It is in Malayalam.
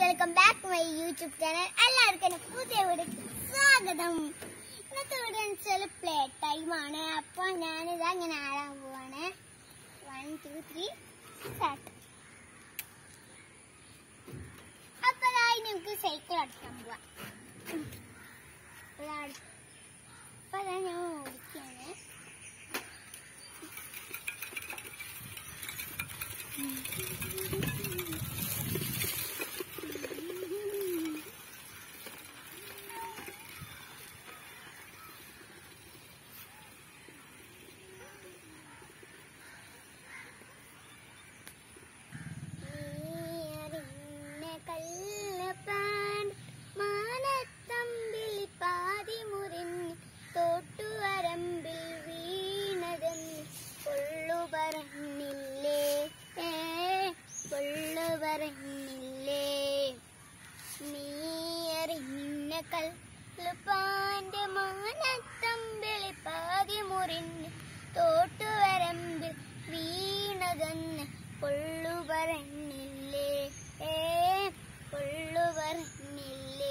welcome back my YouTube channel എല്ലാവർക്കും എന്റെ പുതിയ വീഡിയോക്ക് സ്വാഗതം ഇന്നത്തെ വീഡിയോ വെച്ചാൽ പ്ലേ ടൈം ആണ് അപ്പൊ ഞാനിതാ ഇങ്ങനെ ആടാൻ പോവാണ് വൺ ടു ത്രീ സ്റ്റാർട്ട് അപ്പൊ ഇതായി നമുക്ക് സൈക്കിൾ അടിക്കാൻ പോവാം ഇതാ അടി- അപ്പൊ ഇതാ ഞാൻ ഓടിക്കാണ് നീയറിഞ്ഞ കള്ളപ്പാൻ മാനത്തമ്പിൽ പാതിമുറിഞ്ഞ് തോട്ടുവരമ്പിൽ വീണതെന്ന് കൊള്ളു പറഞ്ഞില്ലേ ഏ, കൊള്ളു പറഞ്ഞില്ലേ നീയറിഞ്ഞ കള്ളുപ്പാന്റെ മാനത്തമ്പിളി പാതിമുറിഞ്ഞ് തോട്ടുവരമ്പിൽ വീണതെന്ന് കൊള്ളു പറഞ്ഞില്ലേ ഏ കൊള്ളു പറഞ്ഞില്ലേ